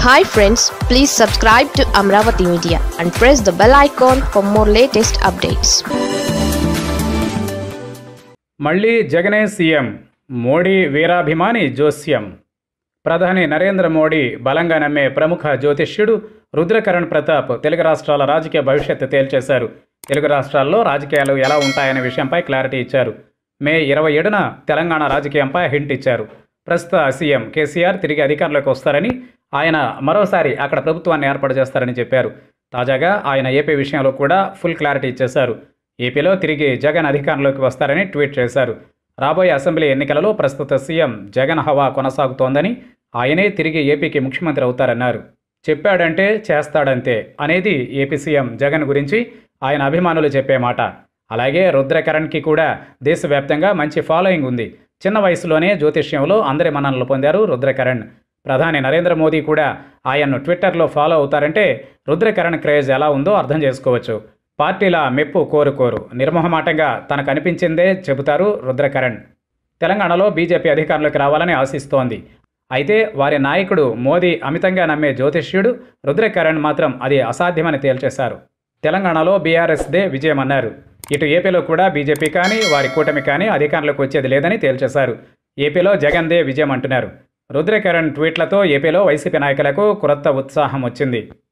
hi friends please subscribe to Amaravati media and press the bell icon for more latest updates మళ్ళీ జగనే CM Modi వీరాభిమాని జోస్యం ప్రధాని నరేంద్ర మోడీ బలంగా నమ్మే ప్రముఖ జ్యోతిష్యుడు రుద్రకరణ్ ప్రతాప్ తెలుగు రాష్ట్రాల రాజకీయ భవిష్యత్తు తేల్చేశారు తెలుగు రాష్ట్రాల్లో రాజకీయాలు ఎలా ఉంటాయనే విషయంపై క్లారిటీ ఇచ్చారు మే ఇరవై ఏడున తెలంగాణ రాజకీయంపై హింట్ ఇచ్చారు ప్రస్తుత సీఎం కేసీఆర్ తిరిగి అధికారంలోకి వస్తారని ఆయన మరోసారి అక్కడ ప్రభుత్వాన్ని ఏర్పాటు చేస్తారని చెప్పారు తాజాగా ఆయన ఏపీ విషయంలో కూడా ఫుల్ క్లారిటీ ఇచ్చేశారు ఏపీలో తిరిగి జగన్ అధికారంలోకి వస్తారని ట్వీట్ చేశారు రాబోయే అసెంబ్లీ ఎన్నికలలో ప్రస్తుత సీఎం జగన్ హవా కొనసాగుతోందని ఆయనే తిరిగి ఏపీకి ముఖ్యమంత్రి అవుతారన్నారు చెప్పాడంటే చేస్తాడంతే అనేది ఏపీ సీఎం జగన్ గురించి ఆయన అభిమానులు చెప్పే మాట అలాగే రుద్రకరణ్కి కూడా దేశవ్యాప్తంగా మంచి ఫాలోయింగ్ ఉంది చిన్న వయసులోనే జ్యోతిష్యంలో అందరి మన్ననలు పొందారు రుద్రకరణ్ ప్రధాని నరేంద్ర మోదీ కూడా ఆయన్ను ట్విట్టర్లో ఫాలో అవుతారంటే రుద్రకరణ్ క్రేజ్ ఎలా ఉందో అర్థం చేసుకోవచ్చు పార్టీల మెప్పు కోరుకోరు నిర్మోహమాటంగా తనకు అనిపించిందే చెబుతారు రుద్రకరణ్ తెలంగాణలో బీజేపీ అధికారంలోకి రావాలని ఆశిస్తోంది అయితే వారి నాయకుడు మోదీ అమితంగా నమ్మే జ్యోతిష్యుడు రుద్రకరణ్ మాత్రం అది అసాధ్యమని తేల్చేశారు తెలంగాణలో బీఆర్ఎస్దే విజయమన్నారు ఇటు ఏపీలో కూడా బీజేపీ కానీ వారి కూటమి కానీ అధికారంలోకి వచ్చేది లేదని తేల్చేశారు ఏపీలో జగన్దే విజయం అంటున్నారు రుద్రకరణ్ ట్వీట్లతో ఏపీలో వైసీపీ నాయకులకు కొత్త ఉత్సాహం వచ్చింది